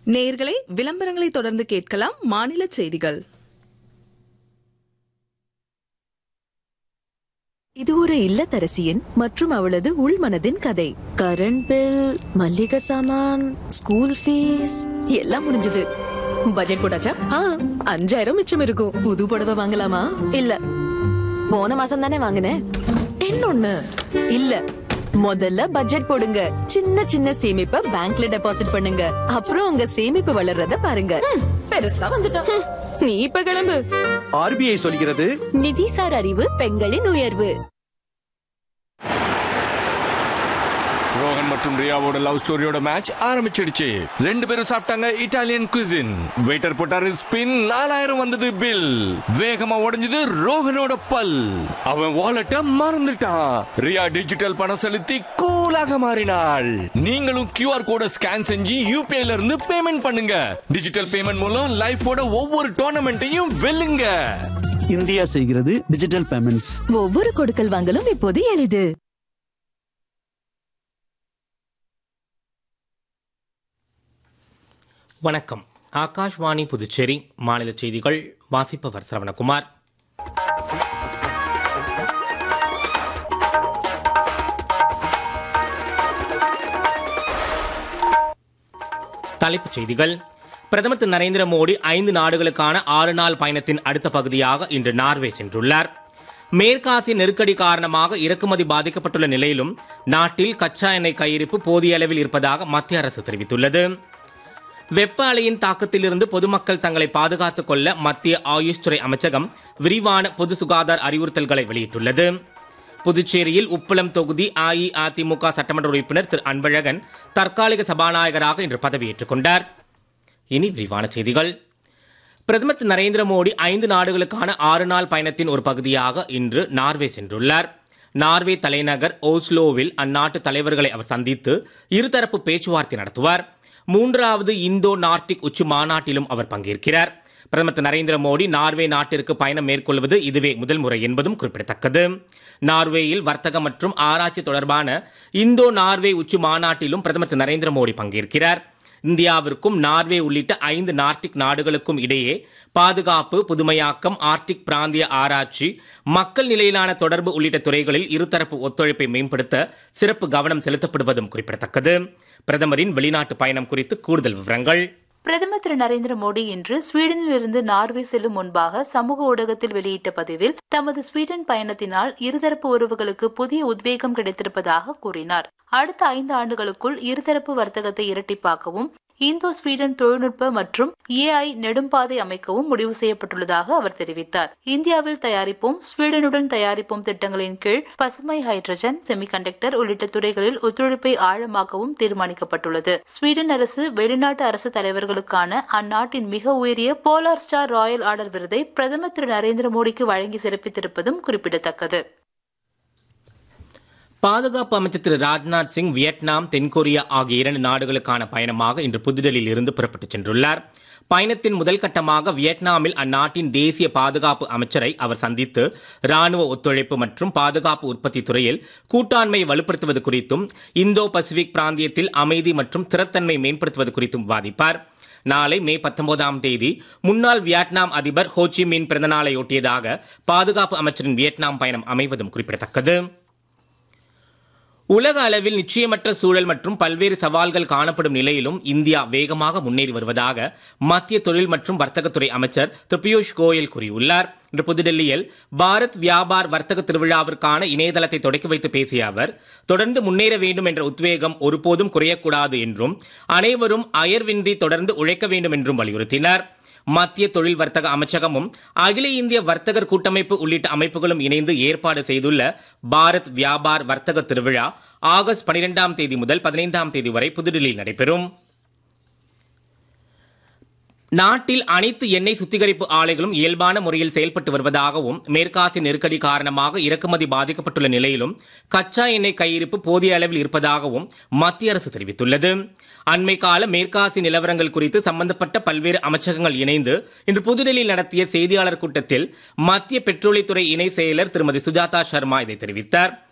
நேயர்களே விளம்பரங்களை தொடர்ந்து கேட்கலாம் மாநில செய்திகள் இது ஒரு இல்லத்தரசியின் மற்றும் அவளது உள்மனதின் கதை கரண்ட் பில் மல்லிகை சாமான் ஸ்கூல் ஃபீஸ் எல்லாம் முடிஞ்சது பட்ஜெட் போட்டாச்சா ஆ அஞ்சாயிரம் மிச்சம் இருக்கும் புது புடவை வாங்கலாமா இல்ல போன மாசம் தானே வாங்கினேன் இன்னொன்னு இல்ல முதல்ல பட்ஜெட் போடுங்க சின்ன சின்ன சேமிப்பை பேங்க்ல டெபாசிட் பண்ணுங்க அப்புறம் உங்க சேமிப்பு வளர்றத பாருங்க ம், பெருசா வந்துட்டோம் ம், நீ இப்ப கிளம்பு ஆர்பிஐ சொல்கிறது நிதிசார் அறிவு பெண்களின் உயர்வு ரோஹன் மற்றும் ரியாவோட லவ் ஸ்டோரியோட மேட்ச் ஆரம்பிச்சிடுச்சு ரெண்டு பேரும் சாப்பிட்டாங்க இட்டாலியன் குசின் வெயிட்டர் போட்டாரு ஸ்பின் நாலாயிரம் வந்தது பில் வேகமா உடைஞ்சது ரோஹனோட பல் அவன் வாலெட்ட மறந்துட்டான் ரியா டிஜிட்டல் பணம் செலுத்தி கூலாக மாறினாள் நீங்களும் கியூஆர் கோட ஸ்கேன் செஞ்சு யூபிஐல இருந்து பேமெண்ட் பண்ணுங்க டிஜிட்டல் பேமெண்ட் மூலம் லைஃபோட ஒவ்வொரு டோர்னமெண்ட்டையும் வெல்லுங்க இந்தியா செய்கிறது டிஜிட்டல் பேமெண்ட்ஸ் ஒவ்வொரு கொடுக்கல் வாங்கலும் இப்போது எளிது வணக்கம் ஆகாஷ்வாணி புதுச்சேரி மாநில செய்திகள் வாசிப்பவர் சரவணகுமார் தலைப்புச் செய்திகள் பிரதமர் திரு நரேந்திர மோடி ஐந்து நாடுகளுக்கான ஆறு நாள் பயணத்தின் அடுத்த பகுதியாக இன்று நார்வே சென்றுள்ளார் மேற்காசிய நெருக்கடி காரணமாக இறக்குமதி பாதிக்கப்பட்டுள்ள நிலையிலும் நாட்டில் கச்சா எண்ணெய் கையிருப்பு போதிய அளவில் இருப்பதாக மத்திய அரசு தெரிவித்துள்ளது வெப்ப அலையின் தாக்கத்திலிருந்து பொதுமக்கள் தங்களை பாதுகாத்துக் கொள்ள மத்திய ஆயுஷ் துறை அமைச்சகம் விரிவான பொது சுகாதார அறிவுறுத்தல்களை வெளியிட்டுள்ளது புதுச்சேரியில் உப்பளம் தொகுதி அஇஅதிமுக சட்டமன்ற உறுப்பினர் திரு அன்பழகன் தற்காலிக சபாநாயகராக இன்று பதவியேற்றுக் கொண்டார் இனி விரிவான செய்திகள் பிரதமர் திரு நரேந்திர மோடி ஐந்து நாடுகளுக்கான ஆறு நாள் பயணத்தின் ஒரு பகுதியாக இன்று நார்வே சென்றுள்ளார் நார்வே தலைநகர் ஓஸ்லோவில் அந்நாட்டு தலைவர்களை அவர் சந்தித்து இருதரப்பு பேச்சுவார்த்தை நடத்துவார் மூன்றாவது இந்தோ நார்டிக் உச்சி மாநாட்டிலும் அவர் பங்கேற்கிறார் பிரதமர் திரு நரேந்திர மோடி நார்வே நாட்டிற்கு பயணம் மேற்கொள்வது இதுவே முதல் முறை என்பதும் குறிப்பிடத்தக்கது நார்வேயில் வர்த்தகம் மற்றும் ஆராய்ச்சி தொடர்பான இந்தோ நார்வே உச்சி மாநாட்டிலும் பிரதமர் திரு நரேந்திர மோடி பங்கேற்கிறார் இந்தியாவிற்கும் நார்வே உள்ளிட்ட ஐந்து நார்டிக் நாடுகளுக்கும் இடையே பாதுகாப்பு புதுமையாக்கம் ஆர்டிக் பிராந்திய ஆராய்ச்சி மக்கள் நிலையிலான தொடர்பு உள்ளிட்ட துறைகளில் இருதரப்பு ஒத்துழைப்பை மேம்படுத்த சிறப்பு கவனம் செலுத்தப்படுவதும் குறிப்பிடத்தக்கது பிரதமரின் வெளிநாட்டு பயணம் குறித்து கூடுதல் விவரங்கள் பிரதமர் திரு நரேந்திர மோடி இன்று ஸ்வீடனில் இருந்து நார்வே செல்லும் முன்பாக சமூக ஊடகத்தில் வெளியிட்ட பதிவில் தமது ஸ்வீடன் பயணத்தினால் இருதரப்பு உறவுகளுக்கு புதிய உத்வேகம் கிடைத்திருப்பதாக கூறினார் அடுத்த ஐந்து ஆண்டுகளுக்குள் இருதரப்பு வர்த்தகத்தை இரட்டிப்பாக்கவும் இந்தோ ஸ்வீடன் தொழில்நுட்ப மற்றும் ஏஐ நெடும்பாதை அமைக்கவும் முடிவு செய்யப்பட்டுள்ளதாக அவர் தெரிவித்தார் இந்தியாவில் தயாரிப்போம் ஸ்வீடனுடன் தயாரிப்போம் திட்டங்களின் கீழ் பசுமை ஹைட்ரஜன் செமிகண்டக்டர் உள்ளிட்ட துறைகளில் ஒத்துழைப்பை ஆழமாக்கவும் தீர்மானிக்கப்பட்டுள்ளது ஸ்வீடன் அரசு வெளிநாட்டு அரசு தலைவர்களுக்கான அந்நாட்டின் மிக உயரிய போலார் ஸ்டார் ராயல் ஆர்டர் விருதை பிரதமர் திரு நரேந்திர மோடிக்கு வழங்கி சிறப்பித்திருப்பதும் குறிப்பிடத்தக்கது பாதுகாப்பு அமைச்சர் திரு ராஜ்நாத் சிங் வியட்நாம் தென்கொரியா ஆகிய இரண்டு நாடுகளுக்கான பயணமாக இன்று புதுடெல்லியில் இருந்து புறப்பட்டுச் சென்றுள்ளார் பயணத்தின் முதல் கட்டமாக வியட்நாமில் அந்நாட்டின் தேசிய பாதுகாப்பு அமைச்சரை அவர் சந்தித்து ராணுவ ஒத்துழைப்பு மற்றும் பாதுகாப்பு உற்பத்தி துறையில் கூட்டாண்மையை வலுப்படுத்துவது குறித்தும் இந்தோ பசிபிக் பிராந்தியத்தில் அமைதி மற்றும் ஸ்திரத்தன்மை மேம்படுத்துவது குறித்தும் விவாதிப்பார் நாளை மே பத்தொன்பதாம் தேதி முன்னாள் வியட்நாம் அதிபர் ஹோச்சிமின் பிறந்தநாளையொட்டியதாக பாதுகாப்பு அமைச்சரின் வியட்நாம் பயணம் அமைவதும் குறிப்பிடத்தக்கது உலக அளவில் நிச்சயமற்ற சூழல் மற்றும் பல்வேறு சவால்கள் காணப்படும் நிலையிலும் இந்தியா வேகமாக முன்னேறி வருவதாக மத்திய தொழில் மற்றும் வர்த்தகத்துறை அமைச்சர் திரு பியூஷ் கோயல் கூறியுள்ளார் இன்று புதுடெல்லியில் பாரத் வியாபார் வர்த்தக திருவிழாவிற்கான இணையதளத்தை தொடக்கி வைத்து பேசிய அவர் தொடர்ந்து முன்னேற வேண்டும் என்ற உத்வேகம் ஒருபோதும் குறையக்கூடாது என்றும் அனைவரும் அயர்வின்றி தொடர்ந்து உழைக்க வேண்டும் என்றும் வலியுறுத்தினார் மத்திய தொழில் வர்த்தக அமைச்சகமும் அகில இந்திய வர்த்தகர் கூட்டமைப்பு உள்ளிட்ட அமைப்புகளும் இணைந்து ஏற்பாடு செய்துள்ள பாரத் வியாபார் வர்த்தக திருவிழா ஆகஸ்ட் பனிரெண்டாம் தேதி முதல் பதினைந்தாம் தேதி வரை புதுடில்லியில் நடைபெறும் நாட்டில் அனைத்து எண்ணெய் சுத்திகரிப்பு ஆலைகளும் இயல்பான முறையில் செயல்பட்டு வருவதாகவும் மேற்காசிய நெருக்கடி காரணமாக இறக்குமதி பாதிக்கப்பட்டுள்ள நிலையிலும் கச்சா எண்ணெய் கையிருப்பு போதிய அளவில் இருப்பதாகவும் மத்திய அரசு தெரிவித்துள்ளது அண்மை கால மேற்காசிய நிலவரங்கள் குறித்து சம்பந்தப்பட்ட பல்வேறு அமைச்சகங்கள் இணைந்து இன்று புதுடெல்லியில் நடத்திய செய்தியாளர் கூட்டத்தில் மத்திய பெட்ரோலியத்துறை இணை செயலர் திருமதி சுஜாதா சர்மா இதை தெரிவித்தார்